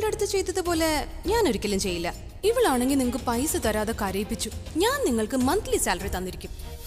ഇവളുടെ അടുത്ത് ചെയ്തതുപോലെ ഞാൻ ഒരിക്കലും ചെയ്യില്ല ഇവളാണെങ്കിൽ നിങ്ങൾക്ക് പൈസ തരാതെ കരയിപ്പിച്ചു ഞാൻ നിങ്ങൾക്ക് മന്ത്ലി സാലറി തന്നിരിക്കും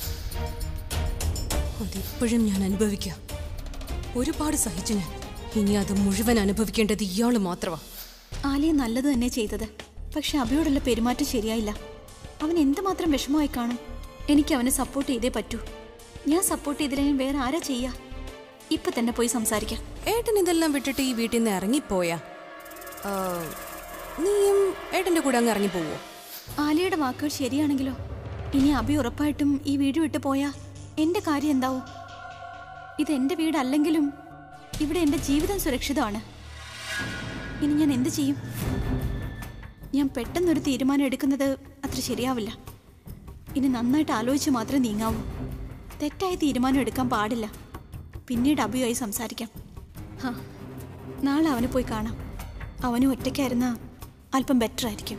അതിപ്പോഴും ഞാൻ അനുഭവിക്കാം ഒരുപാട് സഹിച്ചു ഞാൻ ഇനി അത് മുഴുവൻ അനുഭവിക്കേണ്ടത് ഇയാള് മാത്രമാ ആലിയ നല്ലത് തന്നെ ചെയ്തത് പക്ഷെ അഭിയോടുള്ള പെരുമാറ്റം ശരിയായില്ല അവൻ എന്തുമാത്രം വിഷമമായി കാണും എനിക്ക് അവനെ സപ്പോർട്ട് ചെയ്തേ പറ്റൂ ഞാൻ സപ്പോർട്ട് ചെയ്തില്ലെങ്കിൽ വേറെ ആരാ ചെയ്യാ ഇപ്പൊ തന്നെ പോയി സംസാരിക്കാം ഏട്ടൻ ഇതെല്ലാം വിട്ടിട്ട് ഈ വീട്ടിൽ നിന്ന് ഇറങ്ങിപ്പോയാ ആ, നീയും ഏട്ടന്റെ കൂടെ അങ്ങ് ഇറങ്ങിപ്പോവോ ആലിയുടെ വാക്കുകൾ ശരിയാണെങ്കിലോ ഇനി അഭി ഉറപ്പായിട്ടും ഈ വീട് വിട്ടു പോയാ എന്റെ കാര്യം എന്താവും ഇത് എന്റെ വീടല്ലെങ്കിലും ഇവിടെ എന്റെ ജീവിതം സുരക്ഷിതമാണ് ഇനി ഞാൻ എന്ത് ചെയ്യും ഞാൻ പെട്ടെന്നൊരു തീരുമാനം എടുക്കുന്നത് അത്ര ശരിയാവില്ല ഇനി നന്നായിട്ട് ആലോചിച്ച് മാത്രമേ നീങ്ങാവൂ തെറ്റായ തീരുമാനം എടുക്കാൻ പാടില്ല പിന്നീട് അഭിയുമായി സംസാരിക്കാം ഹാ നാളെ അവനെ പോയി കാണാം അവനും ഒറ്റയ്ക്കായിരുന്ന അല്പം ബെറ്റർ ആയിരിക്കും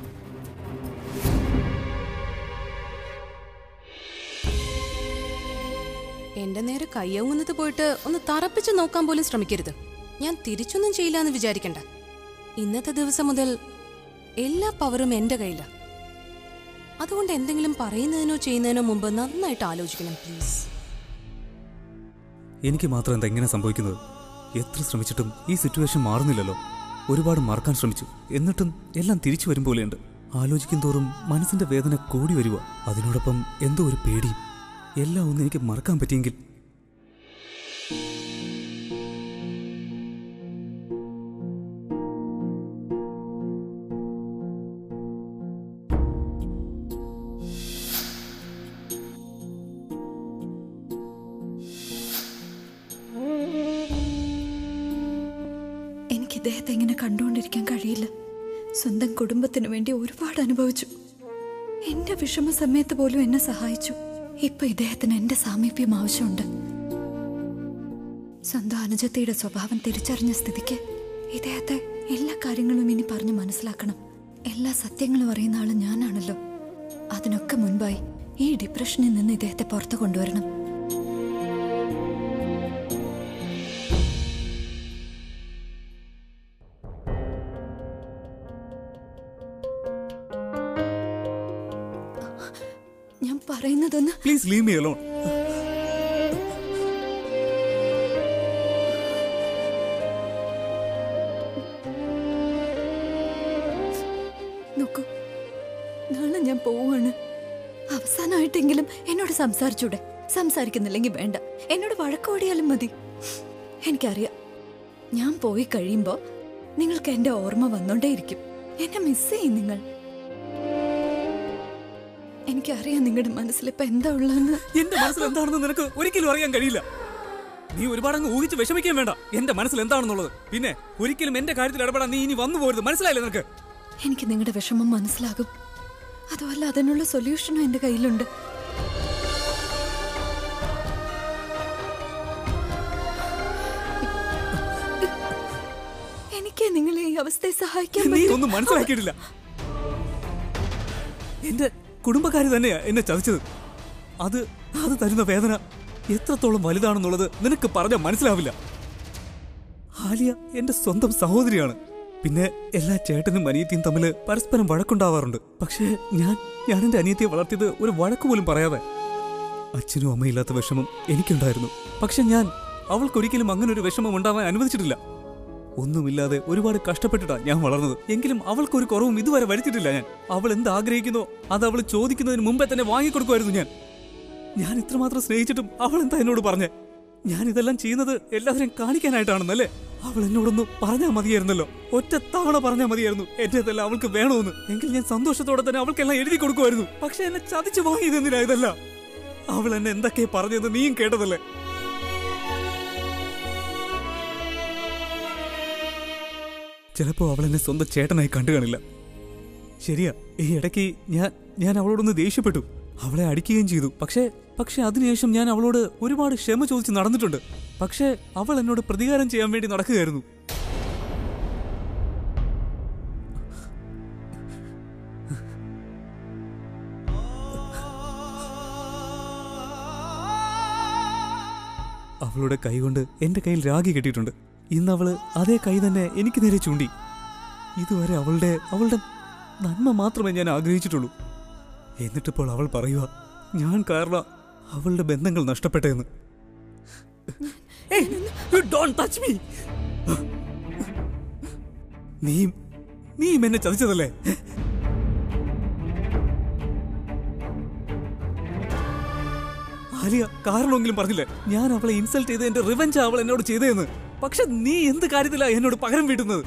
എന്റെ നേരെ കയ്യങ്ങുന്നത് പോയിട്ട് ഒന്ന് തറപ്പിച്ച് നോക്കാൻ പോലും ശ്രമിക്കരുത് ഞാൻ തിരിച്ചൊന്നും ചെയ്യില്ല എന്ന് വിചാരിക്കണ്ട ഇന്നത്തെ ദിവസം മുതൽ എല്ലാ പവറും എന്റെ കയ്യില അതുകൊണ്ട് എന്തെങ്കിലും പറയുന്നതിനോ ചെയ്യുന്നതിനോ മുമ്പ് നന്നായിട്ട് ആലോചിക്കണം പ്ലീസ് എനിക്ക് മാത്രം എന്താ ഇങ്ങനെ സംഭവിക്കുന്നത് എത്ര ശ്രമിച്ചിട്ടും ഈ സിറ്റുവേഷൻ മാറുന്നില്ലല്ലോ ഒരുപാട് മറക്കാൻ ശ്രമിച്ചു എന്നിട്ടും എല്ലാം തിരിച്ചു വരും പോലെയുണ്ട് ആലോചിക്കും തോറും മനസ്സിന്റെ വേദന കൂടി വരുക അതിനോടൊപ്പം എന്തോ ഒരു പേടിയും എല്ലാം ഒന്ന് എനിക്ക് മറക്കാൻ പറ്റിയെങ്കിൽ എനിക്ക് ഇദ്ദേഹത്തെ ഇങ്ങനെ കണ്ടുകൊണ്ടിരിക്കാൻ കഴിയില്ല സ്വന്തം കുടുംബത്തിന് വേണ്ടി ഒരുപാട് അനുഭവിച്ചു എന്റെ വിഷമ സമയത്ത് പോലും എന്നെ സഹായിച്ചു ഇപ്പൊ ഇദ്ദേഹത്തിന് എന്റെ സാമീപ്യം ആവശ്യമുണ്ട് സ്വന്തം അനുജത്തിയുടെ സ്വഭാവം തിരിച്ചറിഞ്ഞ സ്ഥിതിക്ക് ഇദ്ദേഹത്തെ എല്ലാ കാര്യങ്ങളും ഇനി പറഞ്ഞ് മനസ്സിലാക്കണം എല്ലാ സത്യങ്ങളും അറിയുന്ന ആള് ഞാനാണല്ലോ അതിനൊക്കെ മുൻപായി ഈ ഡിപ്രഷനിൽ നിന്ന് ഇദ്ദേഹത്തെ പുറത്തു കൊണ്ടുവരണം ഞാൻ പറയുന്നതൊന്ന് പ്ലീസ് ലീവ് മീ അലോൺ നോക്കൂ നാളെ ഞാൻ പോവാണ് അവസാനമായിട്ടെങ്കിലും എന്നോട് സംസാരിച്ചൂടെ സംസാരിക്കുന്നില്ലെങ്കിൽ വേണ്ട എന്നോട് വഴക്കോടിയാലും മതി എനിക്കറിയാം ഞാൻ പോയി കഴിയുമ്പോ നിങ്ങൾക്ക് എന്റെ ഓർമ്മ വന്നോണ്ടേയിരിക്കും എന്നെ മിസ് ചെയ്യും നിങ്ങൾ എനിക്കറിയാം നിങ്ങളുടെ മനസ്സിലിപ്പോ എന്താ ഉള്ളതെന്ന് എന്റെ മനസ്സിൽ എന്താണെന്ന് നിനക്ക് ഒരിക്കലും അറിയാൻ കഴിയില്ല നീ ഒരുപാട് അങ്ങ് ഊഹിച്ച് വിഷമിക്കാൻ വേണ്ട എന്റെ മനസ്സിൽ എന്താണെന്നുള്ളത് പിന്നെ ഒരിക്കലും എന്റെ കാര്യത്തിൽ ഇടപെടാൻ നീ ഇനി വന്നു പോരുത് മനസ്സിലായില്ലേ നിനക്ക് എനിക്ക് നിങ്ങളുടെ വിഷമം മനസ്സിലാകും അതുമല്ല അതിനുള്ള സൊല്യൂഷനും എന്റെ കയ്യിലുണ്ട് എനിക്ക് നിങ്ങളെ ഈ അവസ്ഥയെ സഹായിക്കാൻ നീ പറ്റും. ഒന്നും മനസ്സിലാക്കിയിട്ടില്ല എന്റെ കുടുംബക്കാര് തന്നെയാ എന്നെ ചതിച്ചത് അത് അത് തരുന്ന വേദന എത്രത്തോളം വലുതാണെന്നുള്ളത് നിനക്ക് പറഞ്ഞാൽ മനസ്സിലാവില്ല ആലിയ എന്റെ സ്വന്തം സഹോദരിയാണ് പിന്നെ എല്ലാ ചേട്ടനും അനിയത്തിയും തമ്മിൽ പരസ്പരം വഴക്കുണ്ടാവാറുണ്ട് പക്ഷേ ഞാൻ ഞാൻ എന്റെ അനിയത്തിയെ വളർത്തിയത് ഒരു വഴക്ക് പോലും പറയാതെ അച്ഛനും അമ്മയില്ലാത്ത വിഷമം എനിക്കുണ്ടായിരുന്നു പക്ഷെ ഞാൻ അവൾക്കൊരിക്കലും അങ്ങനെ ഒരു വിഷമം ഉണ്ടാവാൻ അനുവദിച്ചിട്ടില്ല ഒന്നുമില്ലാതെ ഒരുപാട് കഷ്ടപ്പെട്ടിട്ടാ ഞാൻ വളർന്നത് എങ്കിലും അവൾക്കൊരു കുറവും ഇതുവരെ വരുത്തിയിട്ടില്ല ഞാൻ അവൾ എന്ത് ആഗ്രഹിക്കുന്നോ അത് അവൾ ചോദിക്കുന്നതിന് മുമ്പേ തന്നെ വാങ്ങിക്കൊടുക്കുമായിരുന്നു ഞാൻ ഞാൻ ഇത്രമാത്രം സ്നേഹിച്ചിട്ടും അവൾ എന്താ എന്നോട് പറഞ്ഞേ ഞാൻ ഇതെല്ലാം ചെയ്യുന്നത് എല്ലാവരെയും കാണിക്കാനായിട്ടാണെന്നല്ലേ അവൾ എന്നോടൊന്ന് പറഞ്ഞാൽ മതിയായിരുന്നല്ലോ ഒറ്റ തവണ പറഞ്ഞാൽ മതിയായിരുന്നു എന്റെ ഇതെല്ലാം അവൾക്ക് വേണമെന്ന് എങ്കിൽ ഞാൻ സന്തോഷത്തോടെ തന്നെ അവൾക്കെല്ലാം എഴുതി കൊടുക്കുമായിരുന്നു പക്ഷെ എന്നെ ചതിച്ചു വാങ്ങിയത് എന്തിനാ ഇതല്ല അവൾ എന്നെ എന്തൊക്കെയാ പറഞ്ഞതെന്ന് നീയും കേട്ടതല്ലേ ചിലപ്പോ അവൾ എന്നെ സ്വന്തം ചേട്ടനായി കണ്ടു കാണില്ല ശരിയാ ഈ ഇടയ്ക്ക് ഞാൻ ഞാൻ അവളോടൊന്ന് ദേഷ്യപ്പെട്ടു അവളെ അടിക്കുകയും ചെയ്തു പക്ഷേ പക്ഷെ അതിനുശേഷം ഞാൻ അവളോട് ഒരുപാട് ക്ഷമ ചോദിച്ച് നടന്നിട്ടുണ്ട് പക്ഷേ അവൾ എന്നോട് പ്രതികാരം ചെയ്യാൻ വേണ്ടി നടക്കുകയായിരുന്നു അവളുടെ കൈ കൊണ്ട് എന്റെ കയ്യിൽ രാഗി കെട്ടിയിട്ടുണ്ട് ഇന്ന് അവള് അതേ കൈ തന്നെ എനിക്ക് നേരെ ചൂണ്ടി ഇതുവരെ അവളുടെ അവളുടെ നന്മ മാത്രമേ ഞാൻ ആഗ്രഹിച്ചിട്ടുള്ളൂ എന്നിട്ടിപ്പോൾ അവൾ പറയുക ഞാൻ കാരണം അവളുടെ ബന്ധങ്ങൾ നഷ്ടപ്പെട്ടെന്ന് ഏയ്, you don't touch me. നീയും നീയും എന്നെ ചതിച്ചതല്ലേ ആലിയ കാരണമെങ്കിലും പറഞ്ഞില്ലേ ഞാൻ അവളെ ഇൻസൾട്ട് ചെയ്ത് എന്റെ റിവഞ്ച് അവൾ എന്നോട് ചെയ്തതെന്ന് പക്ഷെ നീ എന്ത് കാര്യത്തിലാ എന്നോട് പകരം വീട്ടുന്നത്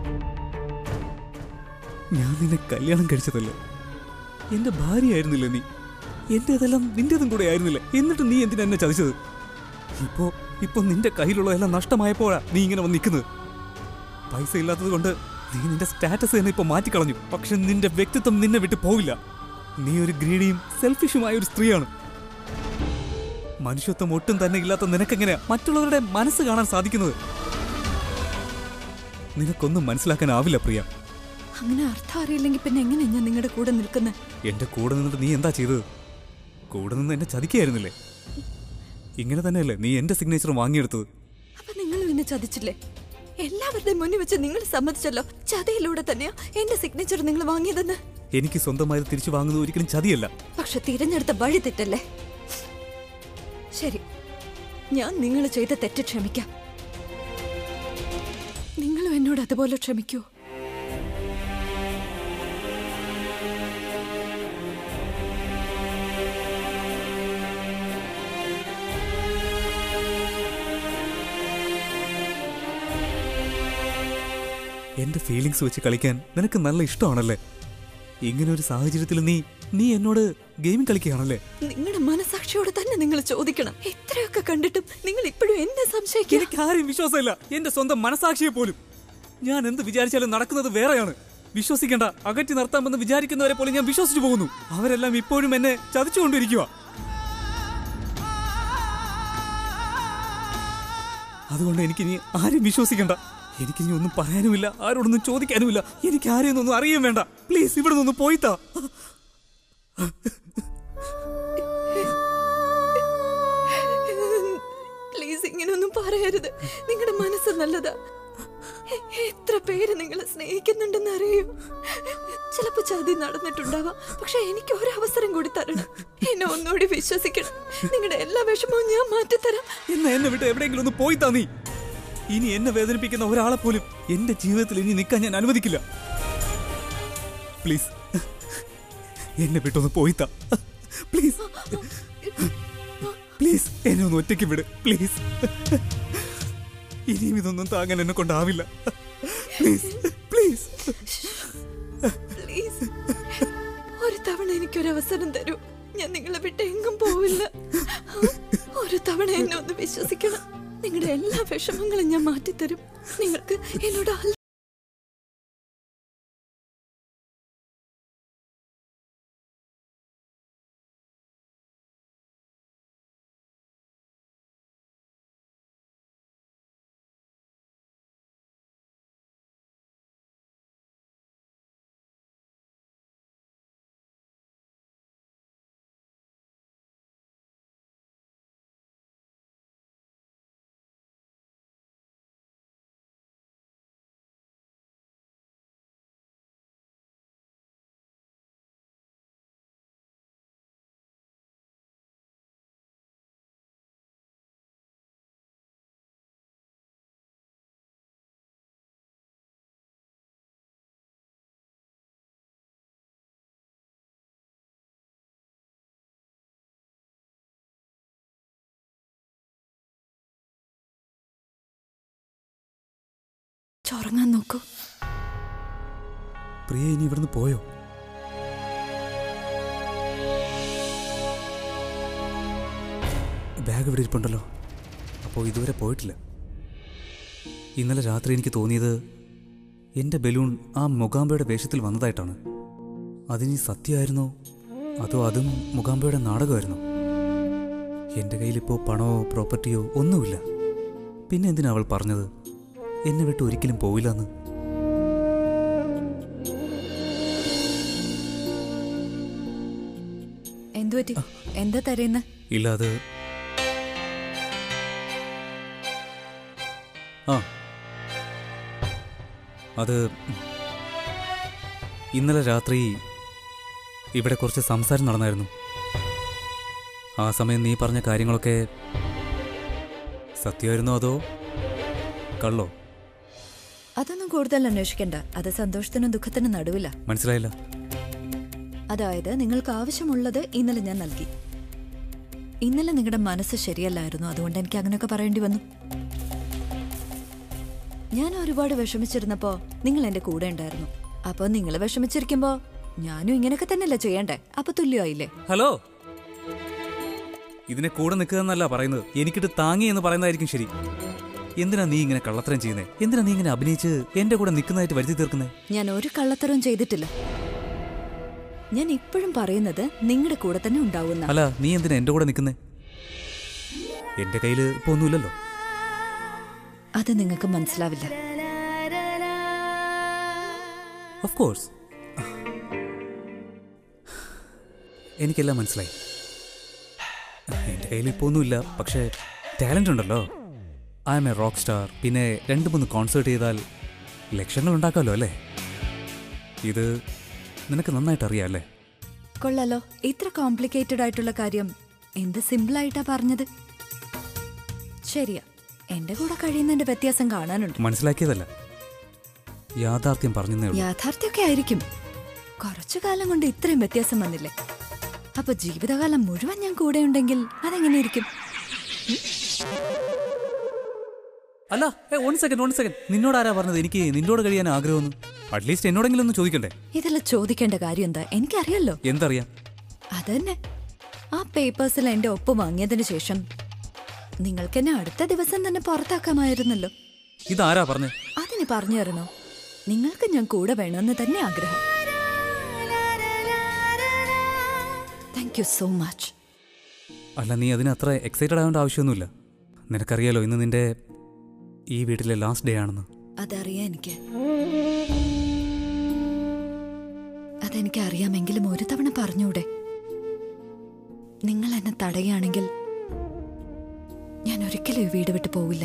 ഞാൻ നിന്നെ കല്യാണം കഴിച്ചതല്ലേ എന്റെ ഭാര്യയായിരുന്നില്ലേ നീ എന്റേതെല്ലാം നിന്റേതും കൂടെ ആയിരുന്നില്ലേ എന്നിട്ട് നീ എന്തിനാ എന്നെ ചതിച്ചത് ഇപ്പോ ഇപ്പൊ നിന്റെ കയ്യിലുള്ളതെല്ലാം നഷ്ടമായപ്പോഴാ നീ ഇങ്ങനെ വന്ന് നിൽക്കുന്നത് പൈസ ഇല്ലാത്തത് കൊണ്ട് നീ നിന്റെ സ്റ്റാറ്റസ് തന്നെ ഇപ്പൊ മാറ്റിക്കളഞ്ഞു പക്ഷെ നിന്റെ വ്യക്തിത്വം നിന്നെ വിട്ട് പോവില്ല നീ ഒരു ഗ്രീഡിയും സെൽഫിഷുമായ ഒരു സ്ത്രീയാണ് മനുഷ്യത്വം ഒട്ടും തന്നെ ഇല്ലാത്ത നിനക്കെങ്ങനെയാ മറ്റുള്ളവരുടെ മനസ്സ് കാണാൻ സാധിക്കുന്നത് നിനക്കൊന്നും മനസ്സിലാക്കാനാവില്ല പ്രിയ അങ്ങനെ അർത്ഥം അറിയില്ലെങ്കിൽ പിന്നെ എങ്ങനെയാ ഞാൻ നിങ്ങളുടെ കൂടെ നിൽക്കുന്നത് എന്റെ കൂടെ നിന്നിട്ട് നീ എന്താ ചെയ്തത് കൂടെ നിന്ന് എന്നെ ചതിക്കായിരുന്നില്ലേ ഇങ്ങനെ തന്നെയല്ലേ നീ എന്റെ സിഗ്നേച്ചർ വാങ്ങിയെടുത്തത് അപ്പൊ നിങ്ങൾ എന്നെ ചതിച്ചില്ലേ എല്ലാവരുടെയും മുന്നിൽ വെച്ച് നിങ്ങൾ സമ്മതിച്ചല്ലോ ചതയിലൂടെ തന്നെയാ എന്റെ സിഗ്നേച്ചർ നിങ്ങൾ വാങ്ങിയതെന്ന് എനിക്ക് സ്വന്തമായത് തിരിച്ചു വാങ്ങുന്നത് ഒരിക്കലും ചതിയല്ല പക്ഷെ തിരഞ്ഞെടുത്ത വഴി തെറ്റല്ലേ ശരി ഞാൻ നിങ്ങൾ ചെയ്ത തെറ്റ് ക്ഷമിക്കാം നിങ്ങളും എന്നോട് അതുപോലെ ക്ഷമിക്കൂ എന്റെ ഫീലിങ്സ് വെച്ച് കളിക്കാൻ നിനക്ക് നല്ല ഇഷ്ടമാണല്ലേ ഇങ്ങനെ ഒരു സാഹചര്യത്തിൽ നീ നീ എന്നോട് ഗെയിം കളിക്കുകയാണല്ലേ നിങ്ങളുടെ മനസാക്ഷിയോട് തന്നെ നിങ്ങൾ ചോദിക്കണം ഇത്രയൊക്കെ കണ്ടിട്ടും നിങ്ങൾ ഇപ്പോഴും എന്നെ സംശയിക്കുക എനിക്ക് ആരെയും വിശ്വാസമില്ല എന്റെ സ്വന്തം മനസാക്ഷിയെ പോലും ഞാൻ എന്ത് വിചാരിച്ചാലും നടക്കുന്നത് വേറെയാണ് വിശ്വസിക്കേണ്ട അകറ്റി നിർത്താമെന്ന് വിചാരിക്കുന്നവരെ പോലും ഞാൻ വിശ്വസിച്ചു പോകുന്നു അവരെല്ലാം ഇപ്പോഴും എന്നെ ചതിച്ചുകൊണ്ടിരിക്കുക അതുകൊണ്ട് എനിക്കിനി ആരും വിശ്വസിക്കണ്ട എനിക്കിനി ഒന്നും പറയാനുമില്ല ആരോടൊന്നും ചോദിക്കാനുമില്ല എനിക്ക് ആരെയും ഒന്നും അറിയാൻ വേണ്ട പ്ലീസ് ഇവിടെ നിന്ന് പോയിത്താ പ്ലീസ് ഇങ്ങനെയൊന്നും പറയരുത് നിങ്ങളുടെ മനസ്സ് നല്ലതാ എ- എത്ര പേര് നിങ്ങളെ സ്നേഹിക്കുന്നുണ്ടെന്ന് അറിയൂ ചിലപ്പോ ചതി നടന്നിട്ടുണ്ടാവാം പക്ഷെ എനിക്ക് ഒരു അവസരം കൂടി തരണം എന്നെ ഒന്നുകൂടി വിശ്വസിക്കണം നിങ്ങളുടെ എല്ലാ വിഷമവും ഞാൻ മാറ്റിത്തരാം എന്നാ എന്നെ വിട്ട് എവിടെയെങ്കിലും ഒന്ന് പോയിത്താ നീ ഇനി എന്നെ വേദനിപ്പിക്കുന്ന ഒരാളെ പോലും എന്റെ ജീവിതത്തിൽ ഇനി നിൽക്കാൻ ഞാൻ അനുവദിക്കില്ല പ്ലീസ് എന്നെ വിട്ടൊന്ന് പോയിത്താ പ്ലീസ് പ്ലീസ് എന്നെ ഒന്ന് ഒറ്റയ്ക്ക് വിട് പ്ലീസ് ഇനിയും ഇതൊന്നും താങ്ങാൻ എന്നെ കൊണ്ടാവില്ല പ്ലീസ് പ്ലീസ് പ്ലീസ് ഒരു തവണ എനിക്കൊരു അവസരം തരൂ ഞാൻ നിങ്ങളെ വിട്ട് എങ്ങും പോവില്ല ഒരു തവണ എന്നെ ഒന്ന് വിശ്വസിക്കണം നിങ്ങളുടെ എല്ലാ വിഷമങ്ങളും ഞാൻ മാറ്റിത്തരും നിങ്ങൾക്ക് എന്നോട് അൽ- ചുറങ്ങാൻ നോക്കൂ പ്രിയ ഇനി ഇവിടുന്ന് പോയോ ബാഗ് ഇവിടെ ഇരിപ്പുണ്ടല്ലോ അപ്പോൾ ഇതുവരെ പോയിട്ടില്ല ഇന്നലെ രാത്രി എനിക്ക് തോന്നിയത് എൻ്റെ ബലൂൺ ആ മുഗാംബയുടെ വേഷത്തിൽ വന്നതായിട്ടാണ് അതിനി സത്യമായിരുന്നോ അതോ അതും മുഗാംബയുടെ നാടകമായിരുന്നോ എൻ്റെ കയ്യിലിപ്പോൾ പണമോ പ്രോപ്പർട്ടിയോ ഒന്നുമില്ല പിന്നെ എന്തിനാ അവൾ പറഞ്ഞത് എന്നെ വിട്ട് ഒരിക്കലും പോവില്ലെന്ന് എന്തു പറ്റി എന്താ തരയുന്ന ഇല്ല അത് ആ അത് ഇന്നലെ രാത്രി ഇവിടെ കുറച്ച് സംസാരം നടന്നായിരുന്നു ആ സമയം നീ പറഞ്ഞ കാര്യങ്ങളൊക്കെ സത്യമായിരുന്നോ അതോ കള്ളോ അതൊന്നും കൂടുതൽ അന്വേഷിക്കണ്ട അത് സന്തോഷത്തിനും ദുഃഖത്തിനും നടുവില്ല മനസ്സിലായില്ല അതായത് നിങ്ങൾക്ക് ആവശ്യമുള്ളത് ഇന്നലെ ഞാൻ നൽകി ഇന്നലെ നിങ്ങളുടെ മനസ്സ് ശരിയല്ലായിരുന്നു അതുകൊണ്ട് എനിക്ക് അങ്ങനെയൊക്കെ പറയേണ്ടി വന്നു ഞാൻ ഒരുപാട് വിഷമിച്ചിരുന്നപ്പോ നിങ്ങൾ എന്റെ കൂടെ ഉണ്ടായിരുന്നു അപ്പൊ നിങ്ങൾ വിഷമിച്ചിരിക്കുമ്പോ ഞാനും ഇങ്ങനെയൊക്കെ തന്നെയല്ലേ ചെയ്യണ്ടേ അപ്പൊ തുല്യമായില്ലേ ഹലോ ഇതിനെ കൂടെ നിൽക്കുക എന്നല്ല പറയുന്നത് എനിക്കിട്ട് താങ്ങി എന്ന് പറയുന്നതായിരിക്കും ശരി എന്തിനാ നീ ഇങ്ങനെ കള്ളത്തരം ചെയ്യുന്നേ എന്തിനാ നീ ഇങ്ങനെ അഭിനയിച്ച് എന്റെ കൂടെ നിൽക്കുന്നതായിട്ട് വരുത്തി തീർക്കുന്നേ ഞാൻ ഒരു കള്ളത്തരവും ചെയ്തിട്ടില്ല ഞാൻ ഇപ്പോഴും പറയുന്നത് നിങ്ങളുടെ കൂടെ തന്നെ ഉണ്ടാവുന്ന അല്ല നീ എന്തിനാ എന്റെ കൂടെ നിൽക്കുന്നേ എന്റെ കയ്യിൽ ഇപ്പൊ ഒന്നുമില്ലല്ലോ അത് നിങ്ങൾക്ക് മനസ്സിലാവില്ല ഓഫ് കോഴ്സ് എനിക്കെല്ലാം മനസ്സിലായി എൻ്റെ കയ്യിൽ ഇപ്പോൾ ഒന്നുമില്ല പക്ഷേ ടാലൻ്റ് ഉണ്ടല്ലോ I'm a rock star പിന്നെ രണ്ട് മൂന്ന് കോൺസേർട്ട് ചെയ്താൽ ലക്ഷങ്ങൾ ഉണ്ടാക്കാമല്ലോ അല്ലേ ഇത് നിനക്ക് നന്നായിട്ട് അറിയാം അല്ലേ കൊള്ളാലോ ഇത്ര കോംപ്ലിക്കേറ്റഡ് ആയിട്ടുള്ള കാര്യം എന്ത് സിമ്പിൾ ആയിട്ടാ പറഞ്ഞത് ശരിയാ എന്റെ കൂടെ കഴിയുന്നതിന്റെ വ്യത്യാസം കാണാനുണ്ട് മനസ്സിലാക്കിയതല്ല യാഥാർത്ഥ്യം പറഞ്ഞതേ ഉള്ളൂ യാഥാർത്ഥ്യമൊക്കെ ആയിരിക്കും കുറച്ചു കാലം കൊണ്ട് ഇത്രയും വ്യത്യാസം വന്നില്ലേ അപ്പൊ ജീവിതകാലം മുഴുവൻ ഞാൻ കൂടെ ഉണ്ടെങ്കിൽ അതെങ്ങനെ ഇരിക്കും അല്ല ഏ വൺ സെക്കൻഡ് വൺ സെക്കൻഡ് നിന്നോട് ആരാ പറഞ്ഞത് എനിക്ക് നിന്നോട് കഴിയാൻ ആഗ്രഹമൊന്നും അറ്റ്ലീസ്റ്റ് എന്നോടെങ്കിലും ഒന്ന് ചോദിക്കണ്ടേ ഇതെല്ലാം ചോദിക്കേണ്ട കാര്യം എന്താ എനിക്കറിയാലോ എന്തറിയാം അതന്നെ ആ പേപ്പേഴ്സിൽ എന്റെ ഒപ്പ് വാങ്ങിയതിനു ശേഷം നിങ്ങൾക്ക് എന്നെ അടുത്ത ദിവസം തന്നെ പുറത്താക്കാമായിരുന്നല്ലോ ഇതാരാ പറഞ്ഞേ അതിന് പറഞ്ഞു തരണോ നിങ്ങൾക്ക് ഞാൻ കൂടെ വേണമെന്ന് തന്നെ ആഗ്രഹം താങ്ക് യു സോ മച്ച് അല്ല നീ അതിന് അത്ര എക്സൈറ്റഡ് ആവേണ്ട ആവശ്യമൊന്നുമില്ല നിനക്കറിയാലോ ഇന്ന് നിന്റെ ഈ വീട്ടിലെ ലാസ്റ്റ് ഡേ ആണെന്ന് അതറിയാം എനിക്ക് അതെനിക്ക് അറിയാമെങ്കിലും ഒരു തവണ പറഞ്ഞൂടെ നിങ്ങൾ എന്നെ തടയുകയാണെങ്കിൽ ഞാൻ ഒരിക്കലും ഈ വീട് വിട്ടു പോവില്ല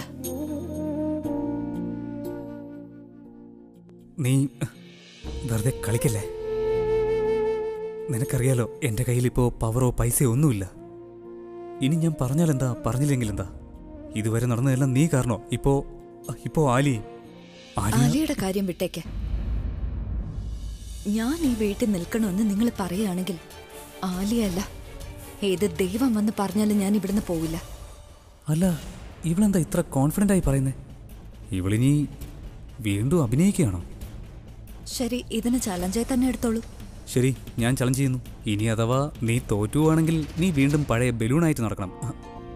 നീ വെറുതെ കളിക്കല്ലേ നിനക്കറിയാലോ എൻ്റെ കയ്യിൽ ഇപ്പോൾ പവറോ പൈസയോ ഒന്നുമില്ല ഇനി ഞാൻ പറഞ്ഞാലെന്താ പറഞ്ഞില്ലെങ്കിലെന്താ ഇതുവരെ നടന്നതെല്ലാം നീ കാരണോ ഇപ്പോ ഇപ്പോ ആലി ആലി ആലിയുടെ കാര്യം വിട്ടേക്ക് ഞാൻ ഈ വീട്ടിൽ നിൽക്കണമെന്ന് നിങ്ങൾ പറയുകയാണെങ്കിൽ ആലിയല്ല ഏത് ദൈവം വന്ന് പറഞ്ഞാലും ഞാൻ ഇവിടുന്ന് പോവില്ല അല്ല ഇവളെന്താ ഇത്ര കോൺഫിഡൻ്റ് ആയി പറയുന്നേ ഇവളിനി വീണ്ടും അഭിനയിക്കുകയാണോ ശരി ഇതിന് ചലഞ്ചായി തന്നെ എടുത്തോളൂ ശരി ഞാൻ ചലഞ്ച് ചെയ്യുന്നു ഇനി അഥവാ നീ തോറ്റുവാണെങ്കിൽ നീ വീണ്ടും പഴയ ബലൂണായിട്ട് നടക്കണം ആ.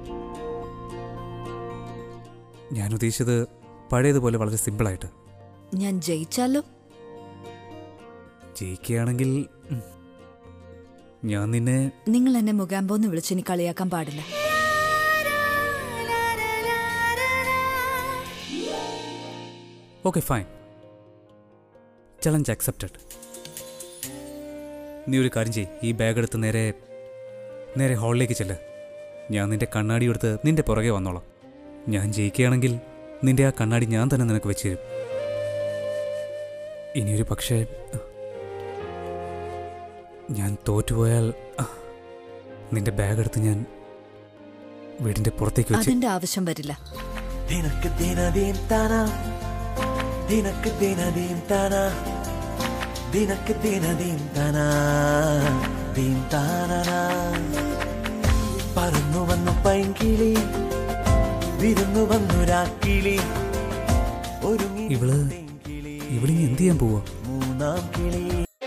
ഞാൻ ഉദ്ദേശിച്ചത് പഴയതുപോലെ വളരെ സിമ്പിളായിട്ട് ഞാൻ ജയിച്ചാലോ ജയിക്കുകയാണെങ്കിൽ ഉം, ഞാൻ നിന്നെ നിങ്ങൾ എന്നെ മുഖാമ്പോന്ന് വിളിച്ചിനി കളിയാക്കാൻ പാടില്ല ഓക്കെ ഫൈൻ ചലഞ്ച് അക്സെപ്റ്റഡ് നീ ഒരു കാര്യം ചെയ്യ് ഈ ബാഗ് എടുത്ത് നേരെ നേരെ ഹാളിലേക്ക് ചെല്ല് ഞാൻ നിന്റെ കണ്ണാടി എടുത്ത് നിന്റെ പുറകെ വന്നോളാം ഞാൻ ജയിക്കുകയാണെങ്കിൽ നിന്റെ ആ കണ്ണാടി ഞാൻ തന്നെ നിനക്ക് വെച്ച് തരും ഇനിയൊരു പക്ഷേ ഞാൻ തോറ്റുപോയാൽ നിന്റെ ബാഗ് എടുത്ത് ഞാൻ വീടിന്റെ പുറത്തേക്ക് വെച്ച് അതിന്റെ ആവശ്യം വരില്ല ദിനക്ക് ദിനദീം താന ദിനക്ക് ദിനദീം താന ദിനക്ക് ദിനദീം താന ദീം താനന പറന്നു വന്നു പൈങ്കിളി വിരുന്നു വന്നു രാക്കിളി ഒരുങ്ങി ഇവള് ഇവളിനി എന്ത് ചെയ്യാൻ പോവാ മൂന്നാം കിളി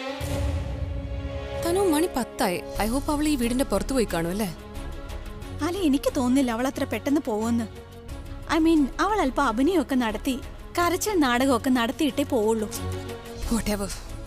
തനു മണി പത്തായി ഐ ഹോപ്പ് അവൾ ഈ വീടിന്റെ പുറത്തു പോയി കാണും അല്ലേ അല്ല എനിക്ക് തോന്നുന്നില്ല അവൾ അത്ര പെട്ടെന്ന് പോവെന്ന് ഐ മീൻ അവൾ അല്പം അഭിനയമൊക്കെ നടത്തി കരച്ചിൽ നാടകമൊക്കെ നടത്തിയിട്ടേ പോവുള്ളൂ Whatever.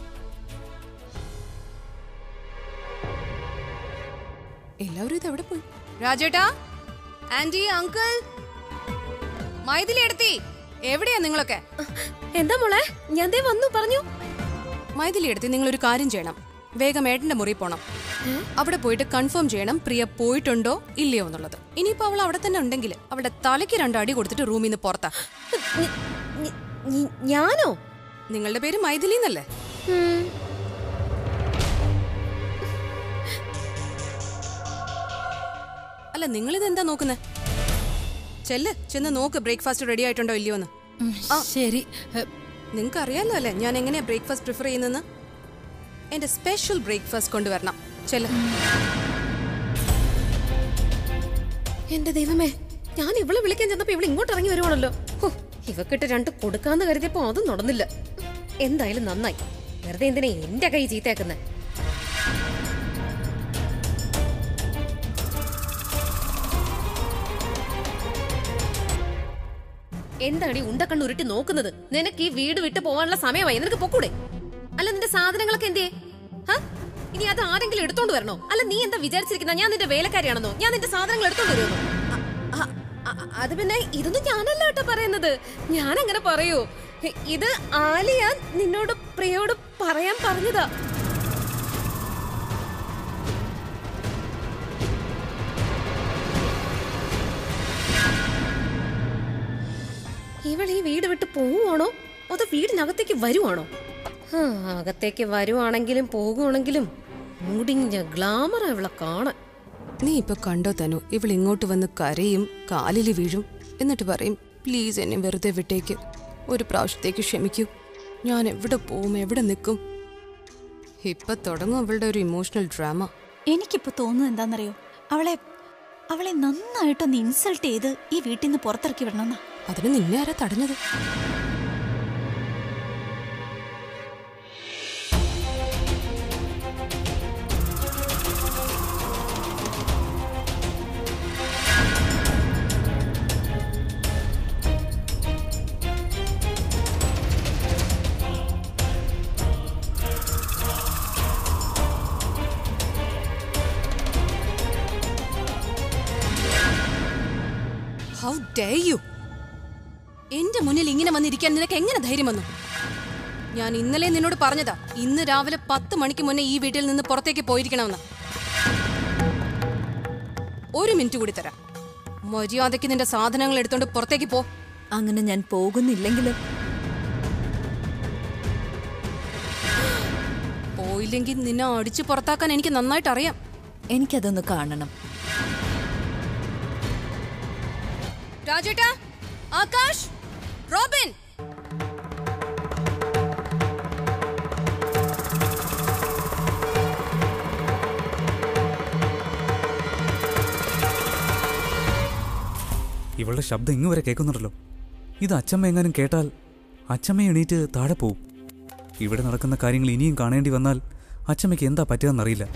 എല്ലാവരും ഇത് എവിടെ പോയി രാജേട്ടാ ആന്റി അങ്കിൾ മൈഥിലി എടുത്തി എവിടെയാ നിങ്ങളൊക്കെ എന്താ മോളെ ഞാൻ ദേ വന്നു പറഞ്ഞു മൈഥിലി എടുത്തി നിങ്ങൾ ഒരു കാര്യം ചെയ്യണം വേഗം ഏട്ടന്റെ മുറി പോണം അവിടെ പോയിട്ട് കൺഫേം ചെയ്യണം പ്രിയ പോയിട്ടുണ്ടോ ഇല്ലയോ എന്നുള്ളത് ഇനിയിപ്പോ അവൾ അവിടെ തന്നെ ഉണ്ടെങ്കിൽ അവളുടെ തലയ്ക്ക് രണ്ട് അടി കൊടുത്തിട്ട് റൂമിൽ നിന്ന് പുറത്താ ഞ- ഞ- ഞ- ഞാനോ നിങ്ങളുടെ പേര് മൈഥിലി എന്നല്ലേ ഉം, അല്ല നിങ്ങളിത് എന്താ നോക്കുന്നേ ചെല്ല് ചെന്ന് നോക്ക് ബ്രേക്ക്ഫാസ്റ്റ് റെഡി ആയിട്ടുണ്ടോ ഇല്ലയോന്ന് ആ. ശരി നിങ്ങൾക്ക് അറിയാലോ അല്ലേ ഞാൻ എങ്ങനെയാ ബ്രേക്ക്ഫാസ്റ്റ് പ്രിഫർ ചെയ്യുന്നതെന്ന് എന്റെ സ്പെഷ്യൽ ബ്രേക്ക്ഫാസ്റ്റ് കൊണ്ടുവരണം ചെല്ല് എന്റെ ദൈവമേ ഞാൻ ഇവളെ വിളിക്കാൻ ചെന്നപ്പോ ഇവള് ഇങ്ങോട്ട് ഇറങ്ങി വരുവാണല്ലോ ഹോ, ഇവക്കിട്ട് രണ്ട് കൊടുക്കാന്ന് കരുതിയപ്പോ അതും നടന്നില്ല എന്തായാലും നന്നായി വെറുതെ എന്തിനാ എന്റെ കൈ ചീത്തയാക്കുന്നെ എന്താടി ഉണ്ടക്കണ്ണ് ഉരുട്ടി നോക്കുന്നത് നിനക്ക് ഈ വീട് വിട്ട് പോകാനുള്ള സമയമായി നിനക്ക് പൊക്കൂടെ അല്ല നിന്റെ സാധനങ്ങളൊക്കെ എന്തേ ഹ? ഇനി അത് ആരെങ്കിലും എടുത്തോണ്ട് വരണോ അല്ല നീ എന്താ വിചാരിച്ചിരിക്കുന്ന ഞാൻ നിന്റെ വേലക്കാരിയാണെന്നോ ഞാൻ നിന്റെ സാധനങ്ങൾ എടുത്തോണ്ട് വരുമെന്നോ അ- അ- അ- അത് പിന്നെ ഇതൊന്നും ഞാനല്ല കേട്ടോ പറയുന്നത് ഞാൻ അങ്ങനെ പറയൂ ഇ- ഇത് ആലിയ നിന്നോട് പ്രിയോട് പറയാൻ പറഞ്ഞതാ ഇവൾ ഈ വീട് വിട്ട് പോവുകയാണോ അതോ വീടിനകത്തേക്ക് വരുവാണോ ആ, അകത്തേക്ക് വരുവാണെങ്കിലും പോകുവാണെങ്കിലും മുടിഞ്ഞ ഗ്ലാമറാ ഇവളെ കാണാൻ നീ ഇപ്പൊ കണ്ടോ തനു ഇവൾ ഇങ്ങോട്ട് വന്ന് കരയും കാലിൽ വീഴും എന്നിട്ട് പറയും പ്ലീസ് എന്നെ വെറുതെ വിട്ടേക്ക് ഒരു പ്രാവശ്യത്തേക്ക് ക്ഷമിക്കൂ ഞാൻ എവിടെ പോവും എവിടെ നിൽക്കും ഇപ്പൊ തുടങ്ങും അവളുടെ ഒരു ഇമോഷണൽ ഡ്രാമ എനിക്കിപ്പോ തോന്നുന്നത് എന്താണെന്നറിയോ അവളെ അവളെ നന്നായിട്ടൊന്ന് ഇൻസൾട്ട് ചെയ്ത് ഈ വീട്ടിൽ നിന്ന് പുറത്തിറക്കി വിടണമെന്നാ അതിന് നിന്നെ ആരാ തടഞ്ഞത് ഹൗ ഡേ യു എന്റെ മുന്നിൽ ഇങ്ങനെ വന്നിരിക്കാൻ നിനക്ക് എങ്ങനെ ധൈര്യം വന്നു ഞാൻ ഇന്നലെ നിന്നോട് പറഞ്ഞതാ ഇന്ന് രാവിലെ പത്ത് മണിക്ക് മുന്നേ ഈ വീട്ടിൽ നിന്ന് പുറത്തേക്ക് പോയിരിക്കണമെന്ന് ഒരു മിനിറ്റ് കൂടി തരാം മര്യാദയ്ക്ക് നിന്റെ സാധനങ്ങൾ എടുത്തോണ്ട് പുറത്തേക്ക് പോ അങ്ങനെ ഞാൻ പോകുന്നില്ലെങ്കിലോ പോയില്ലെങ്കിൽ നിന്നെ അടിച്ചു പുറത്താക്കാൻ എനിക്ക് നന്നായിട്ട് അറിയാം എനിക്കതൊന്ന് കാണണം രാജേട്ടാ ആകാശ് റോബിൻ ഇവളുടെ ശബ്ദം ഇങ്ങ് വരെ കേൾക്കുന്നുണ്ടല്ലോ ഇത് അച്ചമ്മ എങ്ങാനും കേട്ടാൽ അച്ചമ്മ എണീറ്റ് താഴെ പോവും ഇവിടെ നടക്കുന്ന കാര്യങ്ങൾ ഇനിയും കാണേണ്ടി വന്നാൽ അച്ചമ്മയ്ക്ക് എന്താ പറ്റുകയെന്നറിയില്ല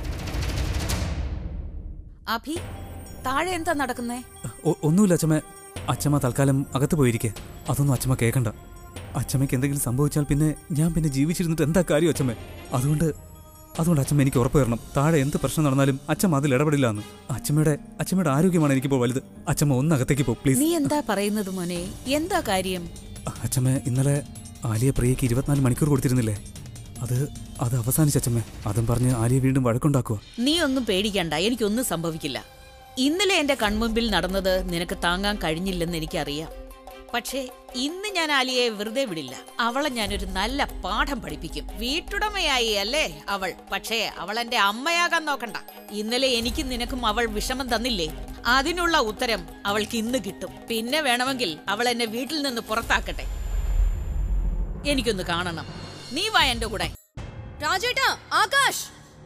അഭി താഴെ എന്താ നടക്കുന്നേ ഒ- ഒന്നുമില്ല അച്ചമ്മ അച്ചമ്മ തൽക്കാലം അകത്ത് പോയിരിക്കെ അതൊന്നും അച്ചമ്മ കേൾക്കണ്ട അച്ചമ്മയ്ക്ക് എന്തെങ്കിലും സംഭവിച്ചാൽ പിന്നെ ഞാൻ പിന്നെ ജീവിച്ചിരുന്നിട്ട് എന്താ കാര്യം അച്ചമ്മ അതുകൊണ്ട് അതുകൊണ്ട് അച്ചമ്മ എനിക്ക് ഉറപ്പ് തരണം താഴെ എന്ത് പ്രശ്നം നടന്നാലും അച്ചമ്മ അതിൽ ഇടപെടില്ല എന്ന് അച്ചമ്മയുടെ അച്ചമ്മയുടെ ആരോഗ്യമാണ് എനിക്കിപ്പോൾ വലുത് അച്ചമ്മ ഒന്ന് അകത്തേക്ക് പോ പ്ലീസ് നീ എന്താ പറയുന്നത് മോനെ എന്താ കാര്യം അച്ചമ്മ ഇന്നലെ ആലിയ പ്രിയയ്ക്ക് ഇരുപത്തിനാല് മണിക്കൂർ കൊടുത്തിരുന്നില്ലേ അത് അത് അവസാനിച്ച അച്ചമ്മ അതും പറഞ്ഞ് ആലിയ വീണ്ടും വഴക്കുണ്ടാക്കുക നീ ഒന്നും പേടിക്കണ്ട എനിക്കൊന്നും സംഭവിക്കില്ല ഇന്നലെ എന്റെ കൺമുമ്പിൽ നടന്നത് നിനക്ക് താങ്ങാൻ കഴിഞ്ഞില്ലെന്ന് എനിക്കറിയാം പക്ഷേ ഇന്ന് ഞാൻ ആലിയെ വെറുതെ വിടില്ല അവളെ ഞാനൊരു നല്ല പാഠം പഠിപ്പിക്കും വീട്ടുടമയായി അല്ലേ അവൾ പക്ഷേ അവൾ എന്റെ അമ്മയാകാൻ നോക്കണ്ട ഇന്നലെ എനിക്കും നിനക്കും അവൾ വിഷമം തന്നില്ലേ അതിനുള്ള ഉത്തരം അവൾക്ക് ഇന്ന് കിട്ടും പിന്നെ വേണമെങ്കിൽ അവൾ എന്നെ വീട്ടിൽ നിന്ന് പുറത്താക്കട്ടെ എനിക്കൊന്ന് കാണണം നീ വാ എന്റെ കൂടെ രാജേട്ടാ ആകാശ്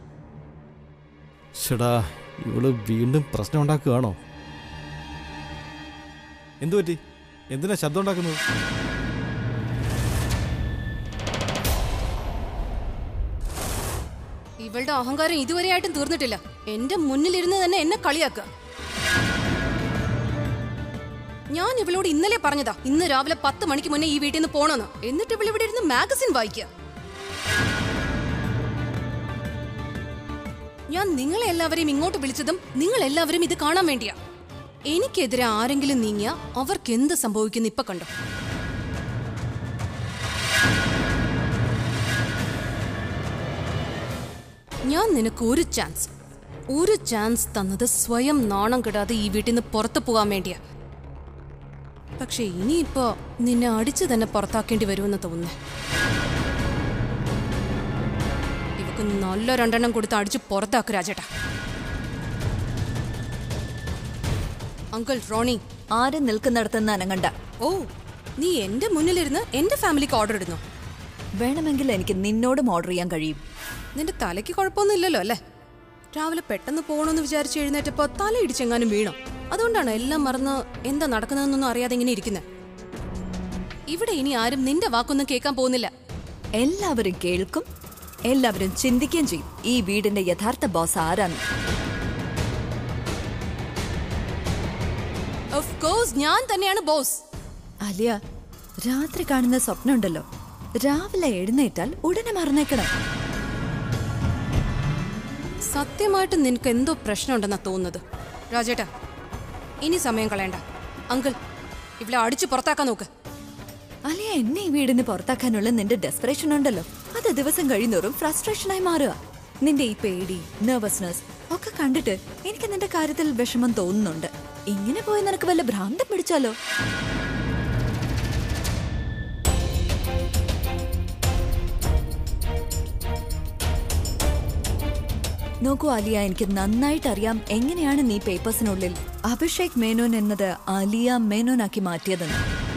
ഷടാ ഇവള് വീണ്ടും പ്രശ്നം ഉണ്ടാക്കുകയാണോ എന്തു പറ്റി എന്തിനാ ശബ്ദം ഉണ്ടാക്കുന്നത് ഇവളുടെ അഹങ്കാരം ഇതുവരെയായിട്ടും തീർന്നിട്ടില്ല എന്റെ മുന്നിലിരുന്ന് തന്നെ എന്നെ കളിയാക്കുക ഞാൻ ഇവളോട് ഇന്നലെ പറഞ്ഞതാ ഇന്ന് രാവിലെ പത്ത് മണിക്ക് മുന്നേ ഈ വീട്ടിൽ നിന്ന് പോണെന്ന് എന്നിട്ട് ഇവൾ ഇവിടെ ഇരുന്ന് മാഗസിൻ വായിക്കുക ഞാൻ നിങ്ങളെ എല്ലാവരെയും ഇങ്ങോട്ട് വിളിച്ചതും നിങ്ങൾ എല്ലാവരും ഇത് കാണാൻ വേണ്ടിയാ എനിക്കെതിരെ ആരെങ്കിലും നീങ്ങിയ അവർക്ക് എന്ത് സംഭവിക്കുന്നു ഇപ്പൊ കണ്ടോ ഞാൻ നിനക്ക് ഒരു ചാൻസ് ഒരു ചാൻസ് തന്നത് സ്വയം നാണം കെടാതെ ഈ വീട്ടിൽ നിന്ന് പുറത്തു പോകാൻ വേണ്ടിയാ പക്ഷെ ഇനിയിപ്പോ നിന്നെ അടിച്ചു തന്നെ പുറത്താക്കേണ്ടി വരുമെന്ന് തോന്നുന്നേ ഇവക്ക് നല്ല രണ്ടെണ്ണം കൊടുത്ത് അടിച്ച് പുറത്താക്ക് രാജേട്ടാ അങ്കിൾ റോണി ആരും നിൽക്കുന്നിടത്തുനിന്ന് അനങ്ങണ്ട ഓ നീ എന്റെ മുന്നിലിരുന്ന് എന്റെ ഫാമിലിക്ക് ഓർഡർ ഇടുന്നു വേണമെങ്കിൽ എനിക്ക് നിന്നോടും ഓർഡർ ചെയ്യാൻ കഴിയും നിന്റെ തലയ്ക്ക് കുഴപ്പമൊന്നും ഇല്ലല്ലോ അല്ലേ രാവിലെ പെട്ടെന്ന് പോകണമെന്ന് വിചാരിച്ച് എഴുന്നേറ്റപ്പോ തല ഇടിച്ചെങ്ങാനും വീണോ അതുകൊണ്ടാണ് എല്ലാം മറന്ന് എന്താ നടക്കുന്നതെന്നൊന്നും അറിയാതെ ഇങ്ങനെ ഇരിക്കുന്നത് ഇവിടെ ഇനി ആരും നിന്റെ വാക്കൊന്നും കേൾക്കാൻ പോകുന്നില്ല എല്ലാവരും കേൾക്കും എല്ലാവരും ചിന്തിക്കുകയും ചെയ്യും ഈ വീടിന്റെ യഥാർത്ഥ ബോസ് ആരാന്ന് ഓഫ് കോഴ്സ് ഞാൻ തന്നെയാണ് ബോസ് അലിയ രാത്രി കാണുന്ന സ്വപ്നമുണ്ടല്ലോ രാവിലെ എഴുന്നേറ്റാൽ ഉടനെ മറന്നേക്കണം സത്യമായിട്ട് നിനക്ക് എന്തോ പ്രശ്നമുണ്ടെന്നാ തോന്നുന്നത് രാജേട്ടാ ഇനി സമയം കളയണ്ട അങ്കിൾ ഇവിടെ അടിച്ചു പുറത്താക്കാൻ നോക്ക് അലിയ എന്നെ ഈ വീടിന് പുറത്താക്കാനുള്ള നിന്റെ ഡെസ്പറേഷൻ ഉണ്ടല്ലോ അത് ദിവസം കഴിയുന്നോറും ഫ്രസ്ട്രേഷനായി മാറുക നിന്റെ ഈ പേടി നെർവസ്നെസ് ഒക്കെ കണ്ടിട്ട് എനിക്ക് നിന്റെ കാര്യത്തിൽ വിഷമം തോന്നുന്നുണ്ട് ഇങ്ങനെ പോയി നിനക്ക് വല്ല ഭ്രാന്തം പിടിച്ചാലോ നോക്കൂ ആലിയ എനിക്ക് നന്നായിട്ട് അറിയാം എങ്ങനെയാണ് നീ പേപ്പേഴ്സിനുള്ളിൽ അഭിഷേക് മേനോൻ എന്നത് ആലിയ മേനോനാക്കി മാറ്റിയതെന്ന്